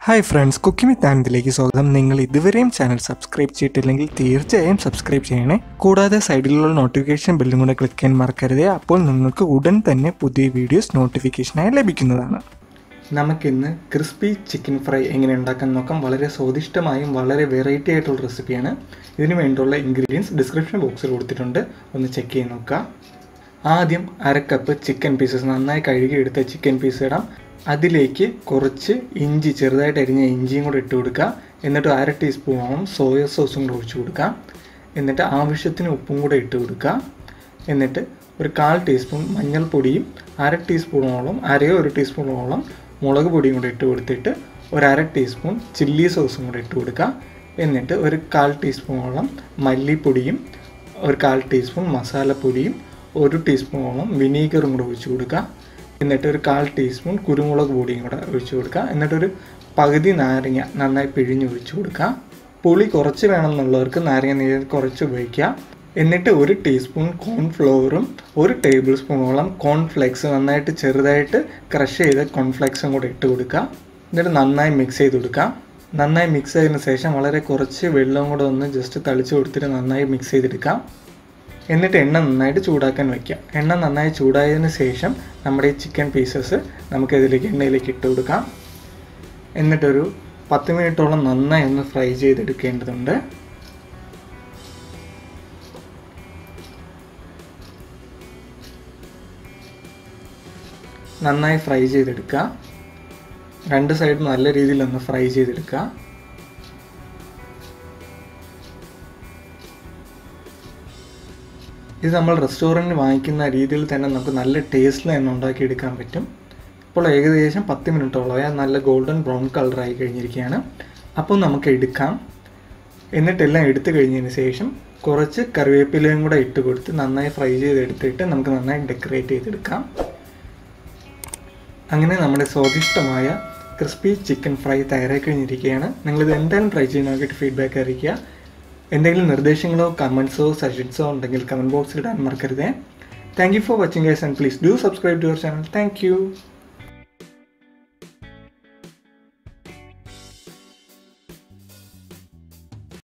hi friends cooking താനത്തിലേക്ക് സ്വാഗതം നിങ്ങൾ ഇതുവരെയും ചാനൽ സബ്സ്ക്രൈബ് ചെയ്തിട്ടില്ലെങ്കിൽ തീർച്ചയായും സബ്സ്ക്രൈബ് ചെയ്യണേ കൂടാതെ സൈഡിലുള്ള നോട്ടിഫിക്കേഷൻ ബെല്ലും കൂടെ ക്ലിക്ക് ചെയ്യാൻ മറക്കരുത് അപ്പോൾ നിങ്ങൾക്ക് ഉടൻ തന്നെ പുതിയ വീഡിയോസ് നോട്ടിഫിക്കേഷനായി ലഭിക്കുന്നതാണ് നമുക്കിന്ന് ക്രിസ്പി ചിക്കൻ ഫ്രൈ എങ്ങനെ ഉണ്ടാക്കാൻ നോക്കാം വളരെ സ്വാദിഷ്ടമായും വളരെ വെറൈറ്റി ആയിട്ടുള്ള റെസിപ്പിയാണ് ഇതിനു വേണ്ടിയുള്ള ഇൻഗ്രീഡിയൻസ് ഡിസ്ക്രിപ്ഷൻ ബോക്സിൽ കൊടുത്തിട്ടുണ്ട് ഒന്ന് ചെക്ക് ചെയ്ത് നോക്കാം ആദ്യം അര കപ്പ് ചിക്കൻ പീസസ് നന്നായി കഴുകിയെടുത്ത ചിക്കൻ പീസ് ഇടാം അതിലേക്ക് കുറച്ച് ഇഞ്ചി ചെറുതായിട്ട് അരിഞ്ഞ ഇഞ്ചിയും കൂടെ ഇട്ട് കൊടുക്കുക എന്നിട്ട് അര ടീസ്പൂണോളം സോയ സോസും കൂടെ ഒഴിച്ച് കൊടുക്കുക എന്നിട്ട് ആവശ്യത്തിന് ഉപ്പും കൂടെ ഇട്ട് കൊടുക്കുക എന്നിട്ട് ഒരു കാൽ ടീസ്പൂൺ മഞ്ഞൾപ്പൊടിയും അര ടീസ്പൂണോളം അരയോ ഒരു ടീസ്പൂണോളം മുളക് പൊടിയും കൂടെ ഇട്ട് കൊടുത്തിട്ട് ഒരു അര ടീസ്പൂൺ ചില്ലി സോസും കൂടെ ഇട്ട് കൊടുക്കുക എന്നിട്ട് ഒരു കാൽ ടീസ്പൂണോളം മല്ലിപ്പൊടിയും ഒരു കാൽ ടീസ്പൂൺ മസാലപ്പൊടിയും ഒരു ടീസ്പൂണോളം വിനീഗറും കൂടെ ഒഴിച്ച് കൊടുക്കുക എന്നിട്ട് ഒരു കാൽ ടീസ്പൂൺ കുരുമുളക് പൊടിയും കൂടെ ഒഴിച്ച് കൊടുക്കുക എന്നിട്ടൊരു പകുതി നാരങ്ങ നന്നായി പിഴിഞ്ഞ് ഒഴിച്ച് കൊടുക്കുക പുളി കുറച്ച് വേണമെന്നുള്ളവർക്ക് നാരങ്ങ നീര് കുറച്ച് ഉപയോഗിക്കുക എന്നിട്ട് ഒരു ടീസ്പൂൺ കോൺഫ്ലോറും ഒരു ടേബിൾ സ്പൂണോളം കോൺഫ്ലെക്സ് നന്നായിട്ട് ചെറുതായിട്ട് ക്രഷ് ചെയ്ത കോൺഫ്ലെക്സും കൂടെ ഇട്ട് കൊടുക്കുക എന്നിട്ട് നന്നായി മിക്സ് ചെയ്ത് കൊടുക്കുക നന്നായി മിക്സ് ചെയ്തതിന് ശേഷം വളരെ കുറച്ച് വെള്ളം കൂടെ ഒന്ന് ജസ്റ്റ് തളിച്ച് കൊടുത്തിട്ട് നന്നായി മിക്സ് ചെയ്തെടുക്കാം എന്നിട്ട് എണ്ണ നന്നായിട്ട് ചൂടാക്കാൻ വയ്ക്കാം എണ്ണ നന്നായി ചൂടായതിന് ശേഷം നമ്മുടെ ഈ ചിക്കൻ പീസസ് നമുക്ക് ഇതിലേക്ക് എണ്ണയിലേക്ക് ഇട്ട് കൊടുക്കാം എന്നിട്ടൊരു പത്ത് മിനിറ്റോളം നന്നായി ഒന്ന് ഫ്രൈ ചെയ്തെടുക്കേണ്ടതുണ്ട് നന്നായി ഫ്രൈ ചെയ്തെടുക്കുക രണ്ട് സൈഡും നല്ല രീതിയിൽ ഒന്ന് ഫ്രൈ ചെയ്തെടുക്കുക ഇത് നമ്മൾ റെസ്റ്റോറൻറ്റിൽ വാങ്ങിക്കുന്ന രീതിയിൽ തന്നെ നമുക്ക് നല്ല ടേസ്റ്റിൽ തന്നെ ഉണ്ടാക്കിയെടുക്കാൻ പറ്റും ഇപ്പോൾ ഏകദേശം പത്ത് മിനിറ്റോളം നല്ല ഗോൾഡൻ ബ്രൗൺ കളറായി കഴിഞ്ഞിരിക്കുകയാണ് അപ്പോൾ നമുക്ക് എടുക്കാം എന്നിട്ടെല്ലാം എടുത്തു കഴിഞ്ഞതിന് ശേഷം കുറച്ച് കറിവേപ്പിലയും കൂടെ ഇട്ട് കൊടുത്ത് നന്നായി ഫ്രൈ ചെയ്തെടുത്തിട്ട് നമുക്ക് നന്നായി ഡെക്കറേറ്റ് ചെയ്തെടുക്കാം അങ്ങനെ നമ്മുടെ സ്വാദിഷ്ടമായ ക്രിസ്പി ചിക്കൻ ഫ്രൈ തയ്യാറായി കഴിഞ്ഞിരിക്കുകയാണ് നിങ്ങളിത് എന്തായാലും ട്രൈ ചെയ്ത് നോക്കിയിട്ട് ഫീഡ്ബാക്ക് അറിയിക്കുക എന്തെങ്കിലും നിർദ്ദേശങ്ങളോ കമൻസോ സജഷൻസോ ഉണ്ടെങ്കിൽ കമൻറ്റ് ബോക്സിൽ ഇടാൻ മറക്കരുതേ thank you for watching guys and please do subscribe to your channel thank U